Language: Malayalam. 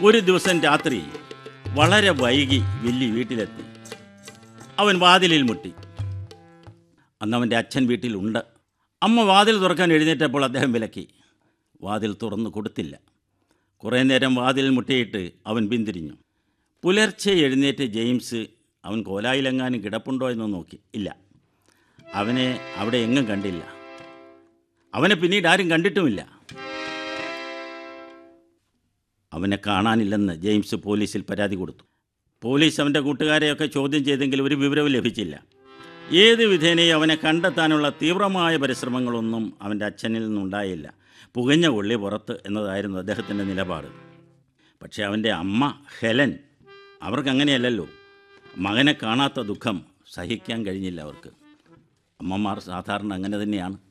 ഒരു ദിവസം രാത്രി വളരെ വൈകി വില്ലി വീട്ടിലെത്തി അവൻ വാതിലിൽ മുട്ടി അന്ന് അവൻ്റെ അച്ഛൻ വീട്ടിലുണ്ട് അമ്മ വാതിൽ തുറക്കാൻ എഴുന്നേറ്റപ്പോൾ അദ്ദേഹം വിലക്കി വാതിൽ തുറന്നു കൊടുത്തില്ല കുറേ നേരം വാതിൽ മുട്ടിയിട്ട് അവൻ പിന്തിരിഞ്ഞു പുലർച്ചെ എഴുന്നേറ്റ് ജെയിംസ് അവൻ കോലായിലെങ്ങാനും കിടപ്പുണ്ടോ എന്ന് നോക്കി ഇല്ല അവനെ അവിടെ എങ്ങും കണ്ടില്ല അവനെ പിന്നീട് ആരും കണ്ടിട്ടുമില്ല അവനെ കാണാനില്ലെന്ന് ജെയിംസ് പോലീസിൽ പരാതി കൊടുത്തു പോലീസ് അവൻ്റെ കൂട്ടുകാരെയൊക്കെ ചോദ്യം ചെയ്തെങ്കിലും ഒരു വിവരവും ലഭിച്ചില്ല ഏത് വിധേനയും അവനെ കണ്ടെത്താനുള്ള തീവ്രമായ പരിശ്രമങ്ങളൊന്നും അവൻ്റെ അച്ഛനിൽ നിന്നുണ്ടായില്ല പുകഞ്ഞ കൊള്ളി പുറത്ത് എന്നതായിരുന്നു അദ്ദേഹത്തിൻ്റെ നിലപാട് പക്ഷേ അവൻ്റെ അമ്മ ഹെലൻ അവർക്കങ്ങനെയല്ലല്ലോ മകനെ കാണാത്ത ദുഃഖം സഹിക്കാൻ കഴിഞ്ഞില്ല അവർക്ക് അമ്മമാർ സാധാരണ അങ്ങനെ തന്നെയാണ്